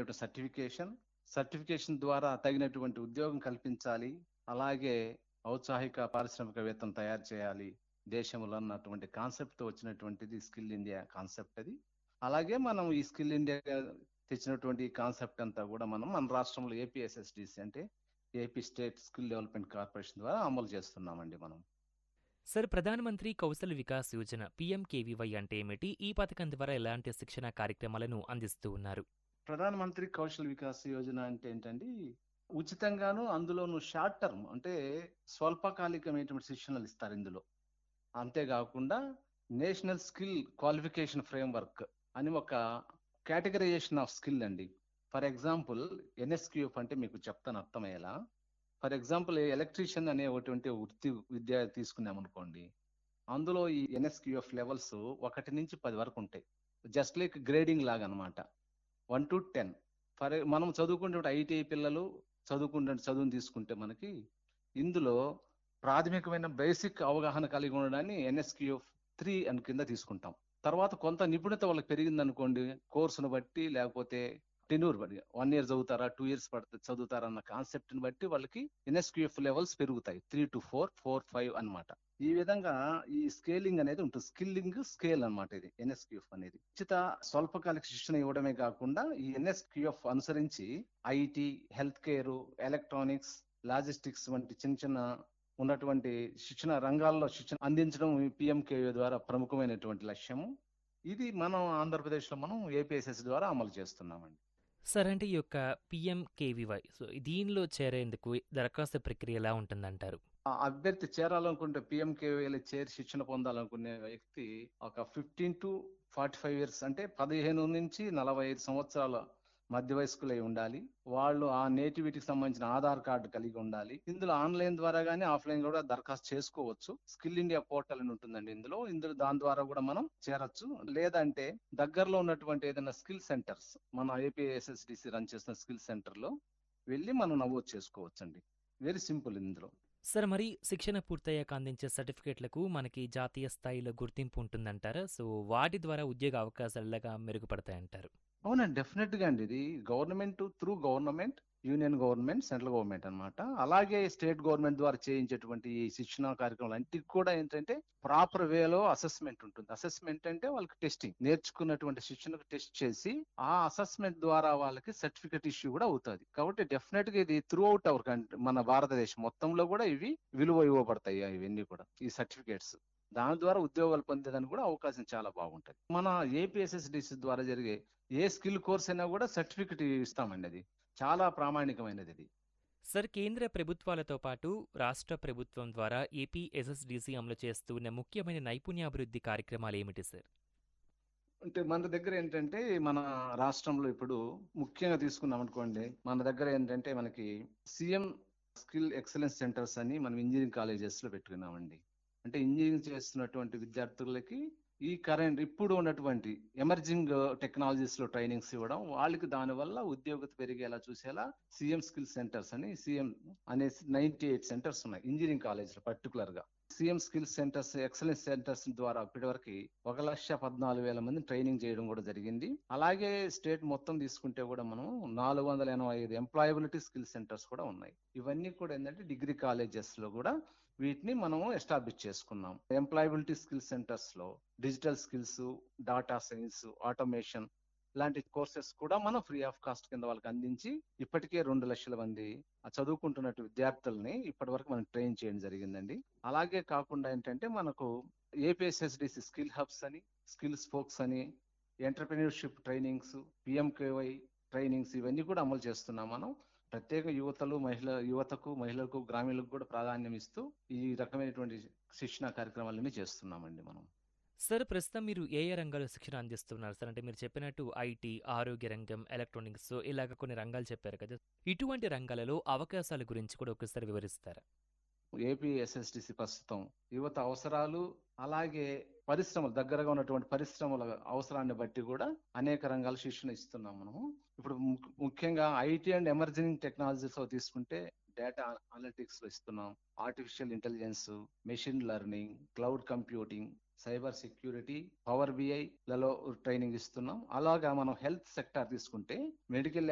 తగినటువంటి certification certification ద్వారా తగినటువంటి ఉద్యోగం కల్పించాలి అలాగే ఔత్సాహిక పారిశ్రామికవేత్తను తయారు చేయాలి దేశంలో అన్నటువంటి కాన్సెప్ట్ వచ్చినటువంటిది స్కిల్ ఇండియా కాన్సెప్ట్ అది అలాగే మనం ఈ స్కిల్ ఇండియా తెచ్చినటువంటి కాన్సెప్ట్ అంతా కూడా మనం మన రాష్ట్రంలో ఏపీఎస్ఎస్డిసి అంటే AP state skill development corporation ద్వారా అమలు చేస్తున్నామండి మనం సార్ ప్రధానమంత్రి కౌశల్ వికాస్ యోజన పీఎంకేవీవై అంటే ఏమిటి ఈ పథకం ద్వారా ఎలాంటి శిక్షణ కార్యక్రమాలను అందిస్తూ ఉన్నారు ప్రధానమంత్రి కౌశల్ వికాస్ యోజన అంటే ఏంటండి ఉచితంగాను అందులోను షార్ట్ టర్మ్ అంటే స్వల్పకాలికమైనటువంటి శిక్షణలు ఇస్తారు ఇందులో అంతేకాకుండా నేషనల్ స్కిల్ క్వాలిఫికేషన్ ఫ్రేమ్వర్క్ అని ఒక కేటగరైజేషన్ ఆఫ్ స్కిల్ అండి ఫర్ ఎగ్జాంపుల్ ఎన్ఎస్క్యూఎఫ్ అంటే మీకు చెప్తాను అర్థమయ్యేలా ఫర్ ఎగ్జాంపుల్ ఎలక్ట్రీషియన్ అనే ఒకటి వృత్తి విద్య తీసుకున్నాం అనుకోండి అందులో ఈ ఎన్ఎస్క్యూఎఫ్ లెవెల్స్ ఒకటి నుంచి పది వరకు ఉంటాయి జస్ట్ లైక్ గ్రేడింగ్ లాగా అనమాట వన్ టు టెన్ ఫర్ మనం చదువుకుంటే ఐటీఐ పిల్లలు చదువుకుంటే చదువుని తీసుకుంటే మనకి ఇందులో ప్రాథమికమైన బేసిక్ అవగాహన కలిగి ఉండడాన్ని ఎన్ఎస్క్యూఎఫ్ త్రీ అని కింద తీసుకుంటాం తర్వాత కొంత నిపుణత వాళ్ళకి పెరిగింది అనుకోండి కోర్సును బట్టి లేకపోతే టెన్యూర్ బట్టి వన్ ఇయర్ చదువుతారా టూ ఇయర్స్ పడుతుంది చదువుతారా అన్న కాన్సెప్ట్ ని బట్టి వాళ్ళకి ఎన్ఎస్క్యూఎఫ్ లెవెల్స్ పెరుగుతాయి three to four four five అన్నమాట ఈ విధంగా ఈ స్కేలింగ్ అనేది ఉంటుంది స్కిల్లింగ్ స్కేల్ అన్నమాట ఇది ఎన్ఎస్క్యూఎఫ్ అనేది ఉచిత స్వల్పకాలిక శిక్షణ ఇవ్వడమే కాకుండా ఈ ఎన్ఎస్క్యూఎఫ్ అనుసరించి IT health care electronics logistics వంటి చిన్న చిన్న ఉన్నటువంటి శిక్షణ రంగాల్లో శిక్షణ అందించడం పిఎంకేవీ ద్వారా ప్రముఖమైనటువంటి లక్ష్యము ఇది మనం ఆంధ్రప్రదేశ్లో మనం ఏపీఎస్ఎస్ ద్వారా అమలు చేస్తున్నామండి సార్ అంటే ఈ యొక్క పీఎంకేవీవై సో దీనిలో చేరేందుకు దరఖాస్తు ప్రక్రియ ఎలా ఉంటుందంటారు ఆ అభ్యర్థి చేరాలనుకుంటే పిఎంకేవీలో చేరి శిక్షణ పొందాలనుకునే వ్యక్తి ఒక fifteen to forty five years అంటే పదిహేను నుంచి నలభై ఐదు సంవత్సరాల మధ్య వయస్కులై ఉండాలి వాళ్ళు ఆ నేటివిటీకి సంబంధించిన ఆధార్ కార్డు కలిగి ఉండాలి ఇందులో ఆన్లైన్ ద్వారా కానీ ఆఫ్లైన్ కూడా దరఖాస్తు చేసుకోవచ్చు స్కిల్ ఇండియా పోర్టల్ అని ఉంటుందండి ఇందులో ఇందులో దాని ద్వారా కూడా మనం చేరొచ్చు లేదంటే దగ్గరలో ఉన్నటువంటి ఏదైనా స్కిల్ సెంటర్స్ మన ఏపీఎస్ఎస్డిసి రన్ చేస్తున్న స్కిల్ సెంటర్ లో వెళ్ళి మనం నమోదు చేసుకోవచ్చు అండి వెరీ సింపుల్ ఇందులో సార్ మరి శిక్షణ పూర్తయ్యాక అందించే సర్టిఫికేట్లకు మనకి జాతీయ స్థాయిలో గుర్తింపు ఉంటుందంటారా సో వాటి ద్వారా ఉద్యోగ అవకాశాలు ఎలాగా మెరుగుపడతాయంటారు అవునండి డెఫినెట్ గా అండి ఇది government through government union government central government అన్నమాట అలాగే స్టేట్ గవర్నమెంట్ ద్వారా చేయించేటువంటి ఈ శిక్షణ కార్యక్రమాలు అన్నిటికి కూడా ఏంటంటే ప్రాపర్ వేలో అసెస్మెంట్ ఉంటుంది అసెస్మెంట్ అంటే వాళ్ళకి టెస్టింగ్ నేర్చుకున్నటువంటి శిక్షణకు టెస్ట్ చేసి ఆ అసెస్మెంట్ ద్వారా వాళ్ళకి సర్టిఫికెట్ ఇష్యూ కూడా అవుతుంది కాబట్టి డెఫినెట్ గా ఇది త్రూ అవుట్ అవర్ కంట్రీ మన భారతదేశం మొత్తంలో కూడా ఇవి విలువ ఇవ్వబడతాయి ఇవన్నీ కూడా ఈ సర్టిఫికేట్స్ దాని ద్వారా ఉద్యోగాలు పొందేదానికి కూడా అవకాశం చాలా బాగుంటుంది మన ఏపీఎస్ఎస్డిసి ద్వారా జరిగే ఏ స్కిల్ కోర్స్ అయినా కూడా సర్టిఫికెట్ ఇస్తామండి అది చాలా ప్రామాణికమైనది ఇది సార్ కేంద్ర ప్రభుత్వాలతో పాటు రాష్ట్ర ప్రభుత్వం ద్వారా ఏపీ ఎస్ఎస్డిసి అమలు చేస్తున్న ముఖ్యమైన నైపుణ్యాభివృద్ధి కార్యక్రమాలు ఏమిటి సార్ అంటే మన దగ్గర ఏంటంటే మన రాష్ట్రంలో ఇప్పుడు ముఖ్యంగా తీసుకున్నాం అనుకోండి మన దగ్గర ఏంటంటే మనకి సీఎం స్కిల్ ఎక్సలెన్స్ సెంటర్స్ అని మనం ఇంజనీరింగ్ కాలేజెస్ లో పెట్టుకున్నామండి అంటే ఇంజనీరింగ్ చేస్తున్నటువంటి విద్యార్థులకి ఈ కరెంట్ ఇప్పుడు ఉన్నటువంటి ఎమర్జింగ్ టెక్నాలజీస్ లో ట్రైనింగ్స్ ఇవ్వడం వాళ్ళకి దానివల్ల ఉద్యోగత పెరిగేలా చూసేలా సీఎం స్కిల్ సెంటర్స్ అని సీఎం అనేసి నైన్టీ ఎయిట్ సెంటర్స్ ఉన్నాయి ఇంజనీరింగ్ కాలేజ్ లో పర్టికులర్ గా CM skill centres excellence centres ద్వారా ఇప్పటివరకు ఒక లక్ష పద్నాలుగు వేల మంది ట్రైనింగ్ చేయడం కూడా జరిగింది అలాగే స్టేట్ మొత్తం తీసుకుంటే కూడా మనం నాలుగు వందల ఎనభై ఐదు ఎంప్లాయబిలిటీ స్కిల్ సెంటర్స్ కూడా ఉన్నాయి ఇవన్నీ కూడా ఏంటంటే డిగ్రీ కాలేజెస్ లో కూడా వీటిని మనము ఎస్టాబ్లిష్ చేసుకున్నాం ఎంప్లాయబిలిటీ స్కిల్ సెంటర్స్ లో digital skills data science automation ఇలాంటి కోర్సెస్ కూడా మనం ఫ్రీ ఆఫ్ కాస్ట్ కింద వాళ్ళకి అందించి ఇప్పటికే రెండు లక్షల మంది చదువుకుంటున్నట్టు విద్యార్థుల్ని ఇప్పటి వరకు మనం ట్రైన్ చేయడం జరిగిందండి అలాగే కాకుండా ఏంటంటే మనకు ఏపీఎస్ఎస్డిసి స్కిల్ హబ్స్ అని స్కిల్ స్పోక్స్ అని ఎంటర్ప్రెన్యూర్షిప్ ట్రైనింగ్స్ పిఎంకేవై ట్రైనింగ్స్ ఇవన్నీ కూడా అమలు చేస్తున్నాం మనం ప్రత్యేక యువతలు మహిళ యువతకు మహిళలకు గ్రామీణులకు కూడా ప్రాధాన్యం ఇస్తూ ఈ రకమైనటువంటి శిక్షణ కార్యక్రమాలన్నీ చేస్తున్నామండి మనం సార్ ప్రస్తుతం మీరు ఏ ఏ రంగాల్లో శిక్షణ అందిస్తున్నారు సార్ అంటే మీరు చెప్పినట్టు ఐటీ ఆరోగ్య రంగం ఎలక్ట్రానిక్స్ ఇలాగ కొన్ని రంగాలు చెప్పారు కదా ఇటువంటి రంగాలలో అవకాశాల గురించి కూడా ఒకసారి వివరిస్తారా ఏపీ ఎస్ఎస్డిసి ప్రస్తుతం యువత అవసరాలు అలాగే పరిశ్రమలు దగ్గరగా ఉన్నటువంటి పరిశ్రమల అవసరాన్ని బట్టి కూడా అనేక రంగాల శిక్షణ ఇస్తున్నాం మనము ఇప్పుడు ముఖ్యంగా ఐటీ అండ్ ఎమర్జింగ్ టెక్నాలజీస్ తీసుకుంటే డేటా అనలిటిక్స్ లో ఇస్తున్నాం artificial intelligence machine learning cloud computing cyber security power BI లలో ట్రైనింగ్ ఇస్తున్నాం అలాగా మనం హెల్త్ సెక్టార్ తీసుకుంటే మెడికల్